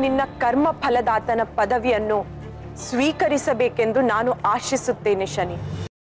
ನಿನ್ನ ಕರ್ಮ ಫಲದಾತನ ಪದವಿಯನ್ನು ಸ್ವೀಕರಿಸಬೇಕೆಂದು ನಾನು ಆಶಿಸುತ್ತೇನೆ ಶನಿ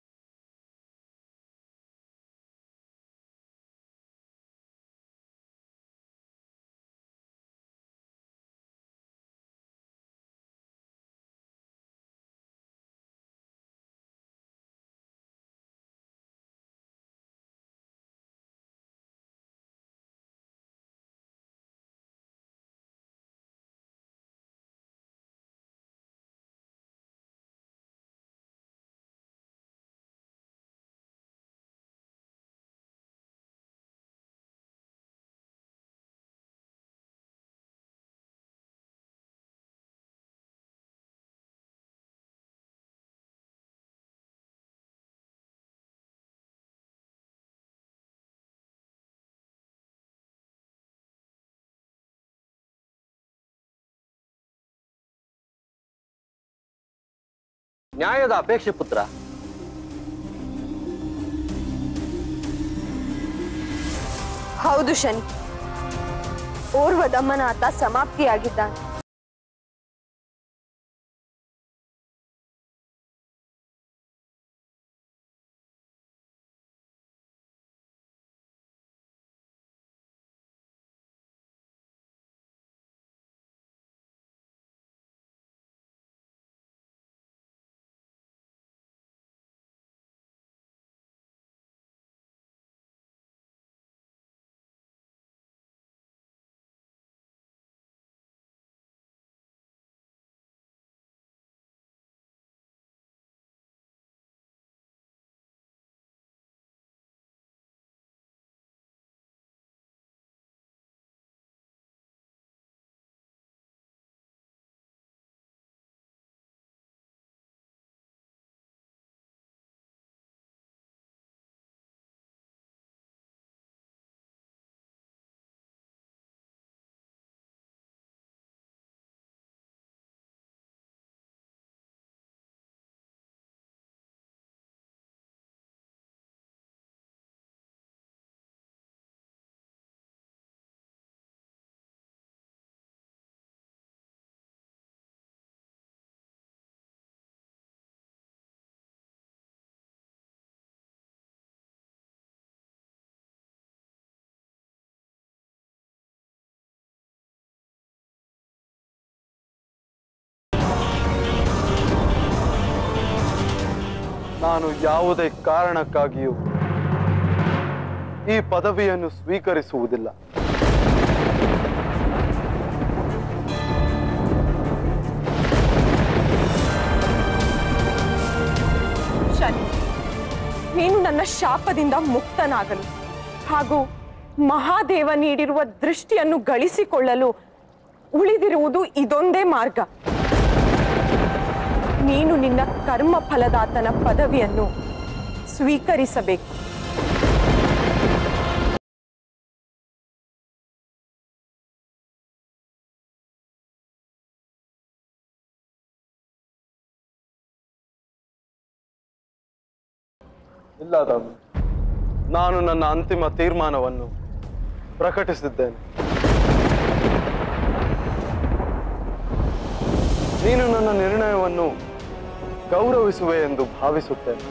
ನ್ಯಾಯದ ಅಪೇಕ್ಷೆ ಪುತ್ರ ಹೌದು ಶನಿ ಓರ್ವ ದಮನಾಥ ಸಮಾಪ್ತಿಯಾಗಿದ್ದಾನೆ ನಾನು ಯಾವುದೇ ಕಾರಣಕ್ಕಾಗಿಯೂ ಈ ಪದವಿಯನ್ನು ಸ್ವೀಕರಿಸುವುದಿಲ್ಲ ಶನಿ ನೀನು ನನ್ನ ಶಾಪದಿಂದ ಮುಕ್ತನಾಗಲು ಹಾಗೂ ಮಹಾದೇವ ನೀಡಿರುವ ದೃಷ್ಟಿಯನ್ನು ಗಳಿಸಿಕೊಳ್ಳಲು ಉಳಿದಿರುವುದು ಇದೊಂದೇ ಮಾರ್ಗ ನೀನು ನಿನ್ನ ಕರ್ಮ ಫಲದಾತನ ಪದವಿಯನ್ನು ಸ್ವೀಕರಿಸಬೇಕು ಇಲ್ಲ ರಾಮ್ ನಾನು ನನ್ನ ಅಂತಿಮ ತೀರ್ಮಾನವನ್ನು ಪ್ರಕಟಿಸಿದ್ದೇನೆ ನೀನು ನನ್ನ ನಿರ್ಣಯವನ್ನು ಗೌರವಿಸುವೆ ಎಂದು ಭಾವಿಸುತ್ತೇನೆ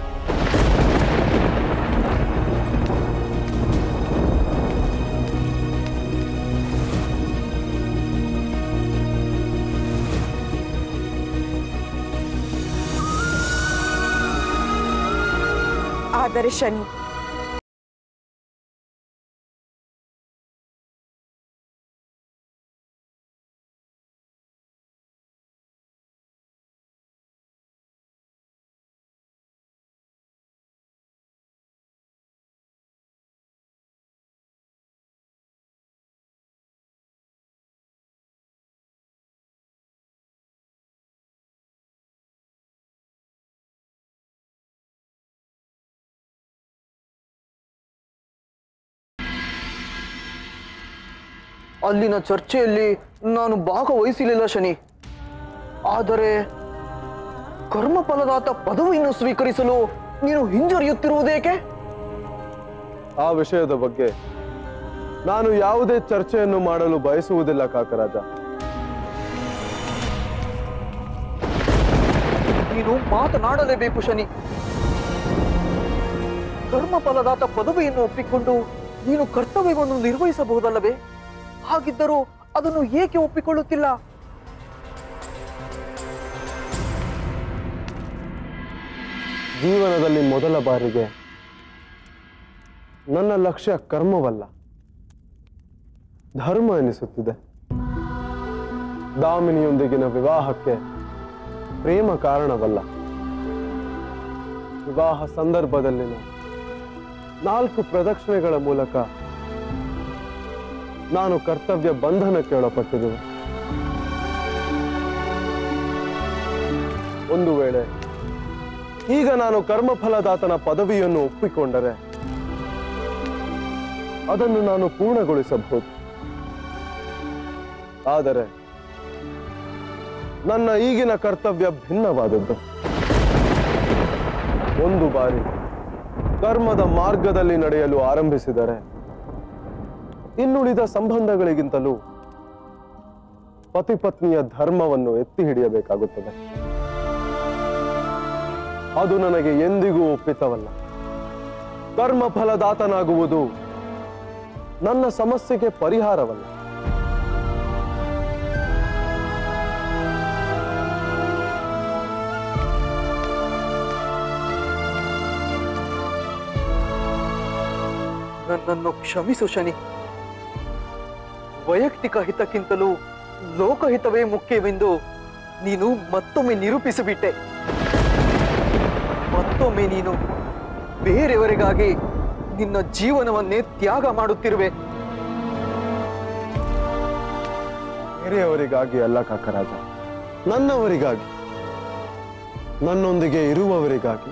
ಆದರೆ ಶನಿ ಅಲ್ಲಿನ ಚರ್ಚೆಯಲ್ಲಿ ನಾನು ಭಾಗವಹಿಸಲಿಲ್ಲ ಶನಿ ಆದರೆ ಕರ್ಮಫಲದಾತ ಪದವಿಯನ್ನು ಸ್ವೀಕರಿಸಲು ನೀನು ಹಿಂಜರಿಯುತ್ತಿರುವುದೇಕೆ ಆ ವಿಷಯದ ಬಗ್ಗೆ ನಾನು ಯಾವುದೇ ಚರ್ಚೆಯನ್ನು ಮಾಡಲು ಬಯಸುವುದಿಲ್ಲ ಕಾಕರಾಜ ನೀನು ಮಾತನಾಡಲೇಬೇಕು ಶನಿ ಕರ್ಮ ಫಲದಾತ ಪದವಿಯನ್ನು ಒಪ್ಪಿಕೊಂಡು ನೀನು ಕರ್ತವ್ಯವನ್ನು ನಿರ್ವಹಿಸಬಹುದಲ್ಲವೇ ಹಾಗಿದ್ದರೂ ಅದನ್ನು ಏಕೆ ಒಪ್ಪಿಕೊಳ್ಳುತ್ತಿಲ್ಲ ಜೀವನದಲ್ಲಿ ಮೊದಲ ಬಾರಿಗೆ ನನ್ನ ಲಕ್ಷ್ಯ ಕರ್ಮವಲ್ಲ ಧರ್ಮ ಎನಿಸುತ್ತಿದೆ ದಾಮಿನಿಯೊಂದಿಗಿನ ವಿವಾಹಕ್ಕೆ ಪ್ರೇಮ ಕಾರಣವಲ್ಲ ವಿವಾಹ ಸಂದರ್ಭದಲ್ಲಿನ ನಾಲ್ಕು ಪ್ರದಕ್ಷಿಣೆಗಳ ಮೂಲಕ ನಾನು ಕರ್ತವ್ಯ ಬಂಧನಕ್ಕೆ ಒಳಪಟ್ಟಿರುವೆ ಒಂದು ವೇಳೆ ಈಗ ನಾನು ಕರ್ಮಫಲದಾತನ ಪದವಿಯನ್ನು ಒಪ್ಪಿಕೊಂಡರೆ ಅದನ್ನು ನಾನು ಪೂರ್ಣಗೊಳಿಸಬಹುದು ಆದರೆ ನನ್ನ ಈಗಿನ ಕರ್ತವ್ಯ ಭಿನ್ನವಾದದ್ದು ಒಂದು ಬಾರಿ ಕರ್ಮದ ಮಾರ್ಗದಲ್ಲಿ ನಡೆಯಲು ಆರಂಭಿಸಿದರೆ ಇನ್ನುಳಿದ ಸಂಬಂಧಗಳಿಗಿಂತಲೂ ಪತಿ ಪತ್ನಿಯ ಧರ್ಮವನ್ನು ಎತ್ತಿ ಹಿಡಿಯಬೇಕಾಗುತ್ತದೆ ಅದು ನನಗೆ ಎಂದಿಗೂ ಒಪ್ಪಿತವಲ್ಲ ಕರ್ಮ ಫಲದಾತನಾಗುವುದು ನನ್ನ ಸಮಸ್ಯೆಗೆ ಪರಿಹಾರವಲ್ಲ ನನ್ನನ್ನು ಕ್ಷಮಿಸು ಶನಿ ವೈಯಕ್ತಿಕ ಹಿತಕ್ಕಿಂತಲೂ ಲೋಕಹಿತವೇ ಮುಖ್ಯವೆಂದು ನೀನು ಮತ್ತೊಮ್ಮೆ ನಿರೂಪಿಸಿಬಿಟ್ಟೆ ಮತ್ತೊಮ್ಮೆ ನೀನು ಬೇರೆಯವರಿಗಾಗಿ ನಿನ್ನ ಜೀವನವನ್ನೇ ತ್ಯಾಗ ಮಾಡುತ್ತಿರುವೆ ಬೇರೆಯವರಿಗಾಗಿ ಅಲ್ಲ ಕಾಕರಾಜ ನನ್ನವರಿಗಾಗಿ ನನ್ನೊಂದಿಗೆ ಇರುವವರಿಗಾಗಿ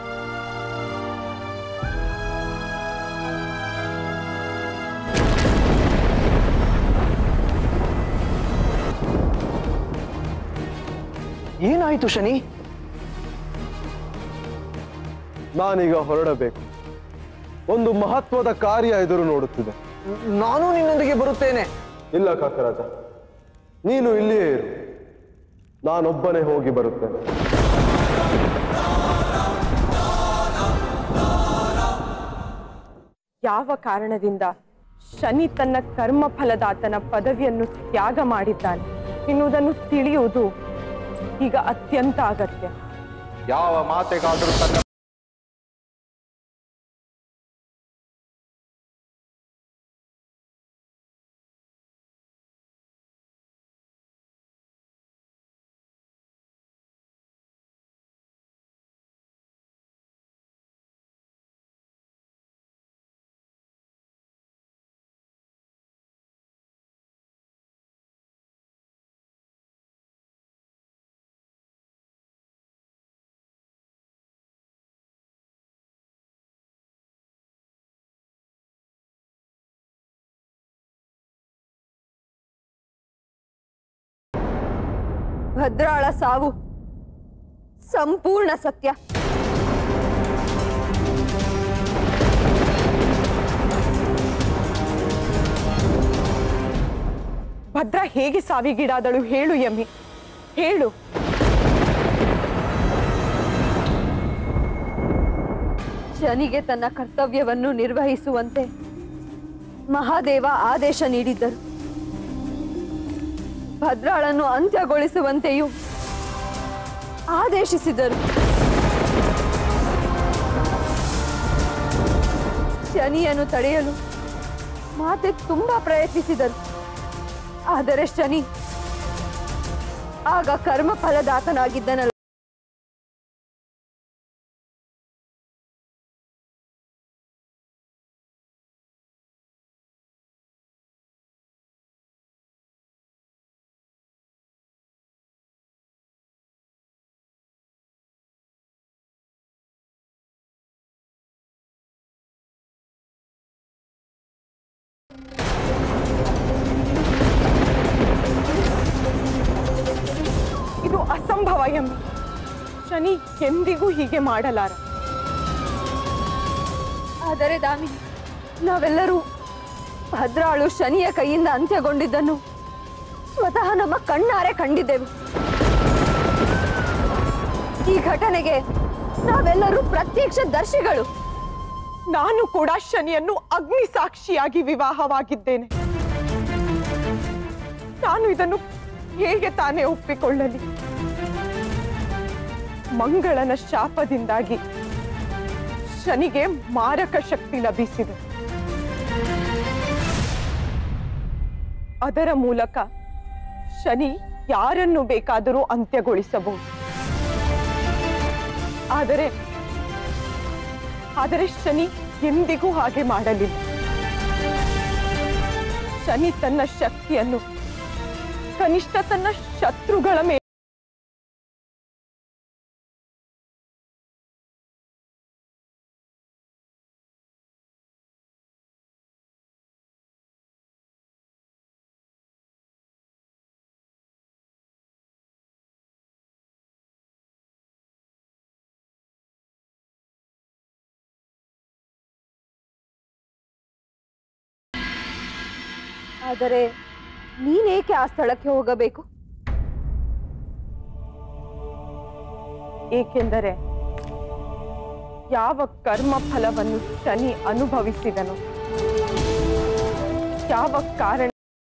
ಏನಾಯಿತು ಶನಿ ನಾನೀಗ ಹೊರಡಬೇಕು ಒಂದು ಮಹತ್ವದ ಕಾರ್ಯ ಎದುರು ನೋಡುತ್ತಿದೆ ನಾನು ನಿನ್ನೊಂದಿಗೆ ಬರುತ್ತೇನೆ ಇಲ್ಲ ಕಾಕರಾಜ ನೀನು ಇಲ್ಲಿಯೇ ಇರು ನಾನೊಬ್ಬನೇ ಹೋಗಿ ಬರುತ್ತೇನೆ ಯಾವ ಕಾರಣದಿಂದ ಶನಿ ತನ್ನ ಕರ್ಮ ಫಲದಾತನ ಪದವಿಯನ್ನು ತ್ಯಾಗ ಮಾಡಿದ್ದಾನೆ ಎನ್ನುವುದನ್ನು ತಿಳಿಯುವುದು ಈಗ ಅತ್ಯಂತ ಅಗತ್ಯ ಯಾವ ಮಾತೆಗಾದರೂ ತನ್ನ ಭದ್ರಾಳ ಸಾವು ಸಂಪೂರ್ಣ ಸತ್ಯ ಭದ್ರ ಹೇಗೆ ಸಾವಿಗೀಡಾದಳು ಹೇಳು ಯಮಿ ಹೇಳು ಶನಿಗೆ ತನ್ನ ಕರ್ತವ್ಯವನ್ನು ನಿರ್ವಹಿಸುವಂತೆ ಮಹಾದೇವ ಆದೇಶ ನೀಡಿದ್ದರು ಭದ್ರಾಳನ್ನು ಅಂತ್ಯಗೊಳಿಸುವಂತೆಯೂ ಆದೇಶಿಸಿದರು ಶನಿಯನ್ನು ತಡೆಯಲು ಮಾತೆ ತುಂಬಾ ಪ್ರಯತ್ನಿಸಿದರು ಆದರೆ ಶನಿ ಆಗ ಕರ್ಮ ಫಲದಾತನಾಗಿದ್ದನಲ್ಲ ಇದು ಅಸಂಭವ ಯಮಿ ಶನಿ ಎಂದಿಗೂ ಹೀಗೆ ಮಾಡಲಾರ ಆದರೆ ದಾಮಿನಿ ನಾವೆಲ್ಲರೂ ಭದ್ರಾಳು ಶನಿಯ ಕೈಯಿಂದ ಅಂತ್ಯಗೊಂಡಿದ್ದನ್ನು ಸ್ವತಃ ನಮ್ಮ ಕಣ್ಣಾರೆ ಕಂಡಿದ್ದೆವು ಈ ಘಟನೆಗೆ ನಾವೆಲ್ಲರೂ ಪ್ರತ್ಯಕ್ಷ ದರ್ಶಿಗಳು ನಾನು ಕೂಡ ಶನಿಯನ್ನು ಅಗ್ನಿ ಸಾಕ್ಷಿಯಾಗಿ ವಿವಾಹವಾಗಿದ್ದೇನೆ ನಾನು ಇದನ್ನು ಹೇಗೆ ತಾನೇ ಒಪ್ಪಿಕೊಳ್ಳಲಿ ಮಂಗಳನ ಶಾಪದಿಂದಾಗಿ ಶನಿಗೆ ಮಾರಕ ಶಕ್ತಿ ಲಭಿಸಿದೆ ಅದರ ಮೂಲಕ ಶನಿ ಯಾರನ್ನು ಬೇಕಾದರೂ ಅಂತ್ಯಗೊಳಿಸಬಹುದು ಆದರೆ ಆದರೆ ಶನಿ ಎಂದಿಗೂ ಹಾಗೆ ಮಾಡಲಿಲ್ಲ ಶನಿ ತನ್ನ ಶಕ್ತಿಯನ್ನು ಕನಿಷ್ಠ ತನ್ನ ಶತ್ರುಗಳ ಮೇಲೆ ಆದರೆ ನೀನೇಕೆ ಆ ಸ್ಥಳಕ್ಕೆ ಹೋಗಬೇಕು ಏಕೆಂದರೆ ಯಾವ ಕರ್ಮ ಫಲವನ್ನು ಶನಿ ಅನುಭವಿಸಿದನು ಯಾವ ಕಾರಣ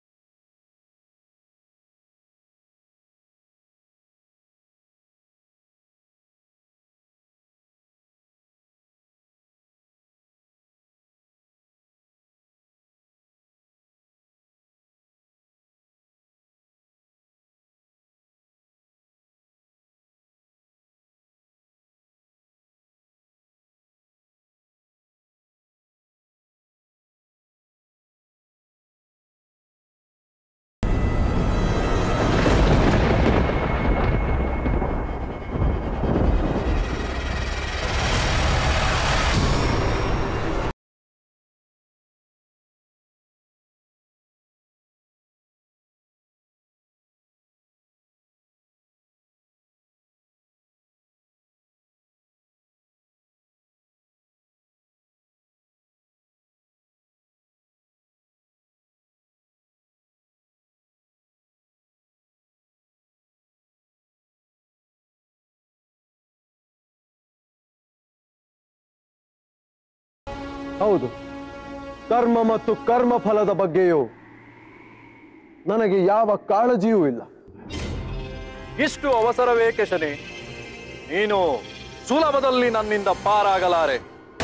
ಹೌದು ಕರ್ಮ ಮತ್ತು ಕರ್ಮ ಫಲದ ಬಗ್ಗೆಯೂ ನನಗೆ ಯಾವ ಕಾಳಜಿಯೂ ಇಲ್ಲ ಇಷ್ಟು ಅವಸರವೇಕೆ ಶನಿ ನೀನು ಸುಲಭದಲ್ಲಿ ನನ್ನಿಂದ ಪಾರಾಗಲಾರೆ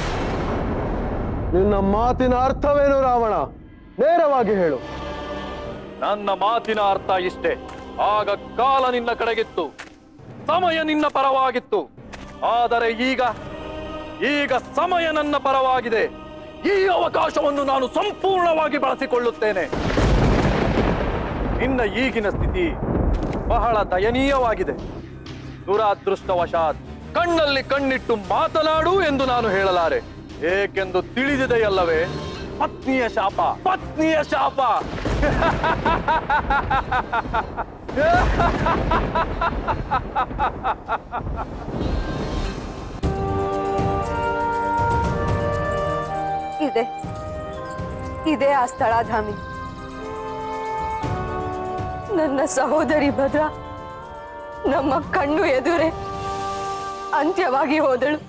ನಿನ್ನ ಮಾತಿನ ಅರ್ಥವೇನು ರಾವಣ ನೇರವಾಗಿ ಹೇಳು ನನ್ನ ಮಾತಿನ ಅರ್ಥ ಇಷ್ಟೇ ಆಗ ಕಾಲ ನಿನ್ನ ಕಡೆಗಿತ್ತು ಸಮಯ ನಿನ್ನ ಪರವಾಗಿತ್ತು ಆದರೆ ಈಗ ಈಗ ಸಮಯ ನನ್ನ ಪರವಾಗಿದೆ ಈ ಅವಕಾಶವನ್ನು ನಾನು ಸಂಪೂರ್ಣವಾಗಿ ಬಳಸಿಕೊಳ್ಳುತ್ತೇನೆ ನಿನ್ನ ಈಗಿನ ಸ್ಥಿತಿ ಬಹಳ ದಯನೀಯವಾಗಿದೆ ದುರಾದೃಷ್ಟವಶಾತ್ ಕಣ್ಣಲ್ಲಿ ಕಣ್ಣಿಟ್ಟು ಮಾತನಾಡು ಎಂದು ನಾನು ಹೇಳಲಾರೆ ಏಕೆಂದು ತಿಳಿದಿದೆಯಲ್ಲವೇ ಪತ್ನಿಯ ಶಾಪ ಪತ್ನಿಯ ಶಾಪ ಇದೆ ಇದೆ ಆ ಸ್ಥಳ ಧಾಮಿ ನನ್ನ ಸಹೋದರಿ ಭದ್ರ ನಮ್ಮ ಕಣ್ಣು ಎದುರೇ ಅಂತ್ಯವಾಗಿ ಹೋದಳು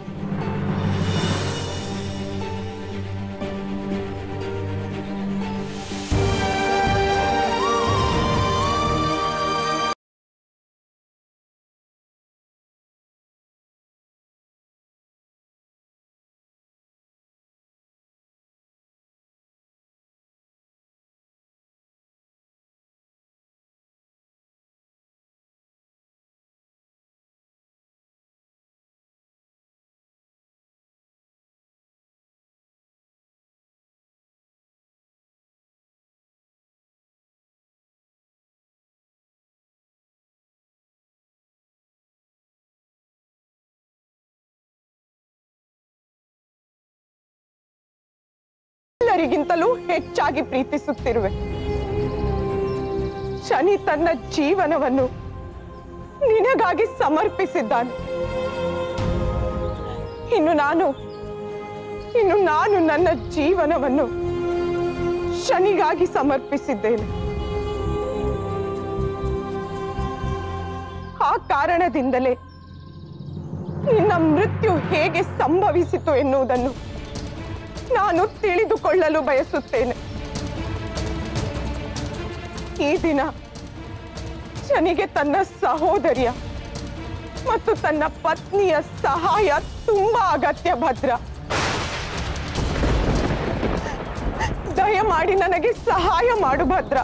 ಎಲ್ಲರಿಗಿಂತಲೂ ಹೆಚ್ಚಾಗಿ ಪ್ರೀತಿಸುತ್ತಿರುವೆ ಶನಿ ತನ್ನ ಜೀವನವನ್ನು ನಿನಗಾಗಿ ಸಮರ್ಪಿಸಿದ್ದಾನೆ ಇನ್ನು ನಾನು ಇನ್ನು ನಾನು ನನ್ನ ಜೀವನವನ್ನು ಶನಿಗಾಗಿ ಸಮರ್ಪಿಸಿದ್ದೇನೆ ಆ ಕಾರಣದಿಂದಲೇ ನಿನ್ನ ಮೃತ್ಯು ಹೇಗೆ ಸಂಭವಿಸಿತು ಎನ್ನುವುದನ್ನು ನಾನು ತಿಳಿದುಕೊಳ್ಳಲು ಬಯಸುತ್ತೇನೆ ಈ ದಿನ ಶನಿಗೆ ತನ್ನ ಸಹೋದರಿಯ ಮತ್ತು ತನ್ನ ಪತ್ನಿಯ ಸಹಾಯ ತುಂಬಾ ಅಗತ್ಯ ಭದ್ರ ದಯಮಾಡಿ ನನಗೆ ಸಹಾಯ ಮಾಡು ಭದ್ರ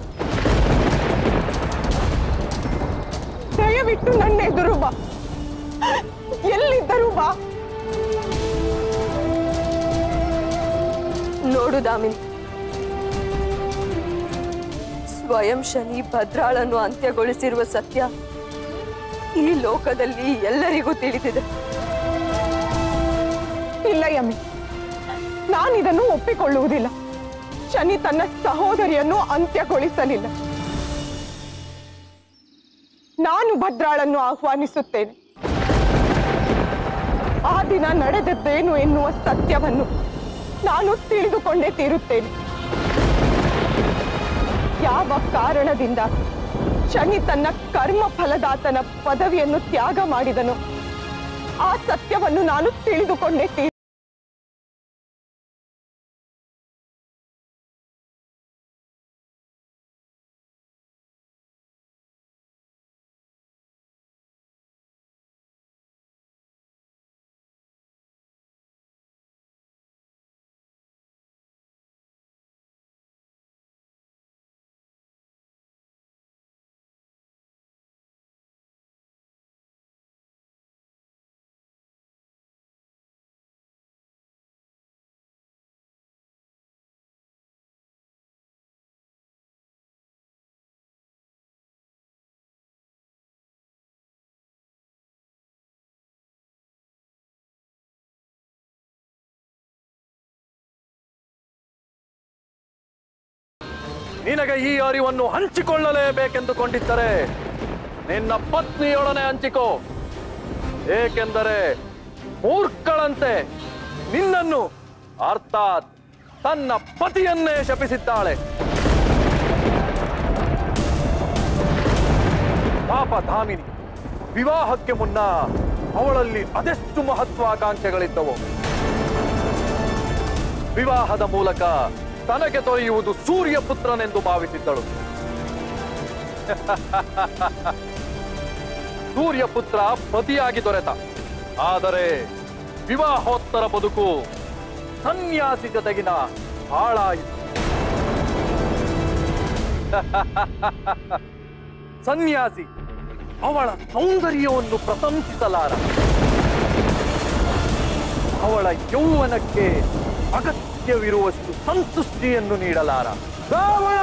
ದಯವಿಟ್ಟು ನನ್ನ ಎದುರು ಬಾ ಎಲ್ಲಿದ್ದರೂ ಬಾ ನೋಡು ದಾಮಿನಿ ಸ್ವಯಂ ಶನಿ ಭದ್ರಾಳನ್ನು ಅಂತ್ಯಗೊಳಿಸಿರುವ ಸತ್ಯ ಈ ಲೋಕದಲ್ಲಿ ಎಲ್ಲರಿಗೂ ತಿಳಿದಿದೆ ಇಲ್ಲ ಯಮ್ಮಿ ನಾನಿದನ್ನು ಒಪ್ಪಿಕೊಳ್ಳುವುದಿಲ್ಲ ಶನಿ ತನ್ನ ಸಹೋದರಿಯನ್ನು ಅಂತ್ಯಗೊಳಿಸಲಿಲ್ಲ ನಾನು ಭದ್ರಾಳನ್ನು ಆಹ್ವಾನಿಸುತ್ತೇನೆ ಆ ದಿನ ನಡೆದದ್ದೇನು ಎನ್ನುವ ಸತ್ಯವನ್ನು ನಾನು ತಿಳಿದುಕೊಂಡೇ ತೀರುತ್ತೇನೆ ಯಾವ ಕಾರಣದಿಂದ ಶನಿ ತನ್ನ ಕರ್ಮ ಫಲದಾತನ ಪದವಿಯನ್ನು ತ್ಯಾಗ ಮಾಡಿದನು ಆ ಸತ್ಯವನ್ನು ನಾನು ತಿಳಿದುಕೊಂಡೇ ತೀರು ನಿನಗೆ ಈ ಅರಿವನ್ನು ಹಂಚಿಕೊಳ್ಳಲೇಬೇಕೆಂದುಕೊಂಡಿದ್ದರೆ ನಿನ್ನ ಪತ್ನಿಯೊಡನೆ ಹಂಚಿಕೋ ಏಕೆಂದರೆ ಮೂರ್ಖಳಂತೆ ನಿನ್ನನ್ನು ಅರ್ಥಾತ್ ತನ್ನ ಪತಿಯನ್ನೇ ಶಪಿಸಿದ್ದಾಳೆ ಪಾಪ ಧಾಮಿನಿ ವಿವಾಹಕ್ಕೆ ಮುನ್ನ ಅವಳಲ್ಲಿ ಅದೆಷ್ಟು ಮಹತ್ವಾಕಾಂಕ್ಷೆಗಳಿದ್ದವು ವಿವಾಹದ ಮೂಲಕ ತನಗೆ ದೊರೆಯುವುದು ಸೂರ್ಯ ಪುತ್ರನೆಂದು ಭಾವಿಸಿದ್ದಳು ಸೂರ್ಯ ಪುತ್ರ ಪತಿಯಾಗಿ ದೊರೆತ ಆದರೆ ವಿವಾಹೋತ್ತರ ಬದುಕು ಸನ್ಯಾಸಿ ಜೊತೆಗಿನ ಹಾಳಾಯಿತು ಸನ್ಯಾಸಿ ಅವಳ ಸೌಂದರ್ಯವನ್ನು ಪ್ರಶಂಸಿಸಲಾರ ಅವಳ ಯೌವನಕ್ಕೆ ಅಗತ್ಯವಿರುವಷ್ಟು ಸಂತುಷ್ಟಿಯನ್ನು ನೀಡಲಾರ ರಾವಣ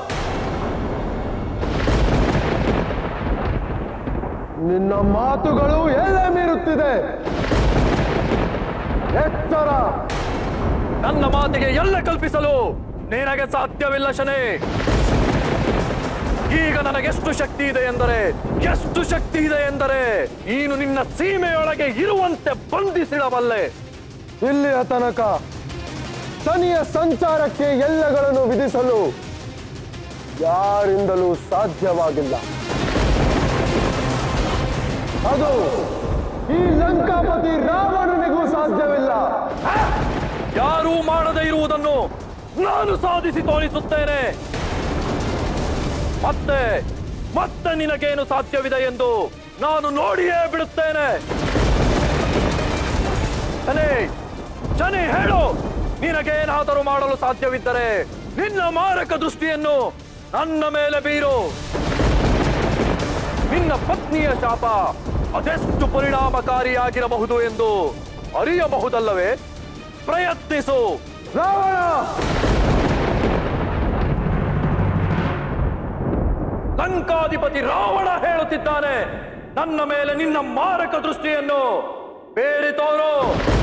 ನಿನ್ನ ಮಾತುಗಳು ಎಲ್ಲೇ ಮೀರುತ್ತಿದೆ ಎಚ್ಚರ ನನ್ನ ಮಾತಿಗೆ ಎಲ್ಲ ಕಲ್ಪಿಸಲು ನಿನಗೆ ಸಾಧ್ಯವಿಲ್ಲ ಶನೇ ಈಗ ನನಗೆಷ್ಟು ಶಕ್ತಿ ಇದೆ ಎಂದರೆ ಎಷ್ಟು ಶಕ್ತಿ ಇದೆ ಎಂದರೆ ನೀನು ನಿನ್ನ ಸೀಮೆಯೊಳಗೆ ಇರುವಂತೆ ಬಂಧಿಸಿಡಬಲ್ಲೆ ಇಲ್ಲಿಯ ತನಕ ಶನಿಯ ಸಂಚಾರಕ್ಕೆ ಎಲ್ಲಗಳನ್ನು ವಿಧಿಸಲು ಯಾರಿಂದಲೂ ಸಾಧ್ಯವಾಗಿಲ್ಲ ಅದು ಈ ಲಂಕಾಪತಿ ರಾವಣನಿಗೂ ಸಾಧ್ಯವಿಲ್ಲ ಯಾರೂ ಮಾಡದೇ ಇರುವುದನ್ನು ನಾನು ಸಾಧಿಸಿ ತೋರಿಸುತ್ತೇನೆ ಮತ್ತೆ ಮತ್ತೆ ನಿನಗೇನು ಸಾಧ್ಯವಿದೆ ಎಂದು ನಾನು ನೋಡಿಯೇ ಬಿಡುತ್ತೇನೆ ಶನಿ ಶನಿ ಹೇಳು ನಿನಗೇನಾದರೂ ಮಾಡಲು ಸಾಧ್ಯವಿದ್ದರೆ ನಿನ್ನ ಮಾರಕ ದೃಷ್ಟಿಯನ್ನು ನನ್ನ ಮೇಲೆ ಬೀರು ನಿನ್ನ ಪತ್ನಿಯ ಶಾಪ ಅದೆಷ್ಟು ಪರಿಣಾಮಕಾರಿಯಾಗಿರಬಹುದು ಎಂದು ಅರಿಯಬಹುದಲ್ಲವೇ ಪ್ರಯತ್ನಿಸು ರಾವಣ ಲಂಕಾಧಿಪತಿ ರಾವಣ ಹೇಳುತ್ತಿದ್ದಾನೆ ನನ್ನ ಮೇಲೆ ನಿನ್ನ ಮಾರಕ ದೃಷ್ಟಿಯನ್ನು ಬೇರೆ ತೋರು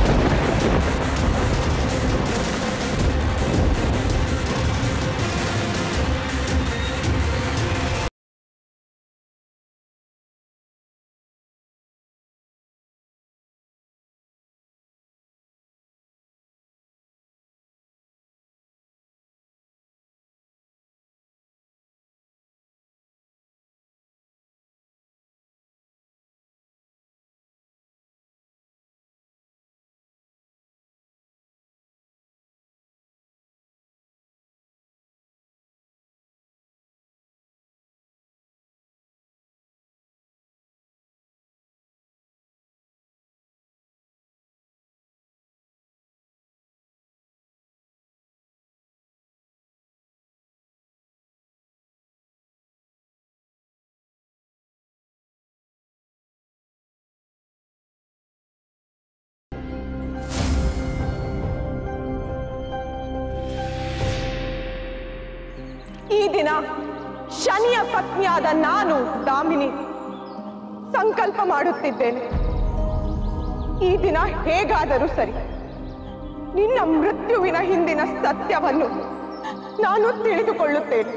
ಈ ದಿನ ಶನಿಯ ಪತ್ನಿಯಾದ ನಾನು ದಾಮಿನಿ ಸಂಕಲ್ಪ ಮಾಡುತ್ತಿದ್ದೇನೆ ಈ ದಿನ ಹೇಗಾದರೂ ಸರಿ ನಿನ್ನ ಮೃತ್ಯುವಿನ ಹಿಂದಿನ ಸತ್ಯವನ್ನು ನಾನು ತಿಳಿದುಕೊಳ್ಳುತ್ತೇನೆ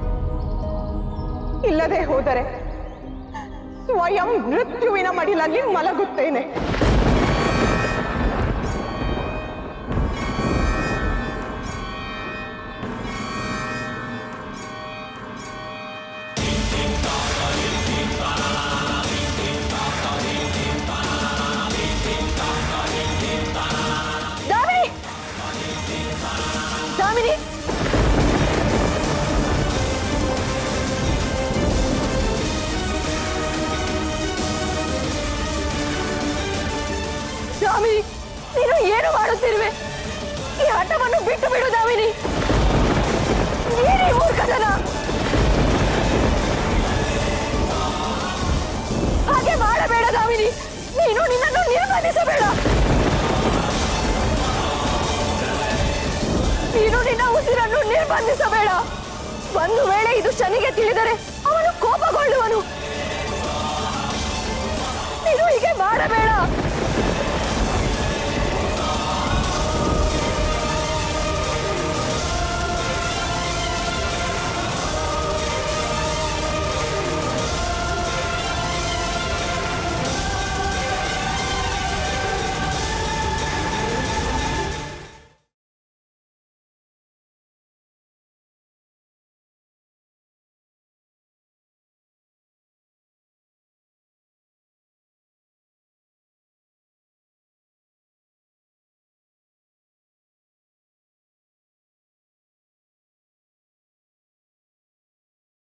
ಇಲ್ಲದೆ ಹೋದರೆ ಸ್ವಯಂ ಮೃತ್ಯುವಿನ ಮಡಿಲಲ್ಲಿ ಮಲಗುತ್ತೇನೆ ದಾಮಿನಿ ದಾಮಿನಿ ದಾಮಿನಿ ನೀನು ಏನು ಮಾಡುತ್ತಿರುವೆ ಈ ಹಠವನ್ನು ಬಿಟ್ಟು ಬಿಡು ದಾಮಿನಿ ನೀನೇ ಮೂರ್ಖತನ ಹಾಗೆ ಮಾಡಬೇಡ ದಾಮಿನಿ ನೀನು ನಿನ್ನನ್ನು ನಿರ್ಬಂಧಿಸಬೇಡ ನೀನು ನಿನ್ನ ಉಸಿರನ್ನು ನಿರ್ಬಂಧಿಸಬೇಡ ಒಂದು ವೇಳೆ ಇದು ಶನಿಗೆ ತಿಳಿದರೆ ಅವನು ಕೋಪಗೊಳ್ಳುವನು ನೀನು ಹೀಗೆ ಮಾಡಬೇಡ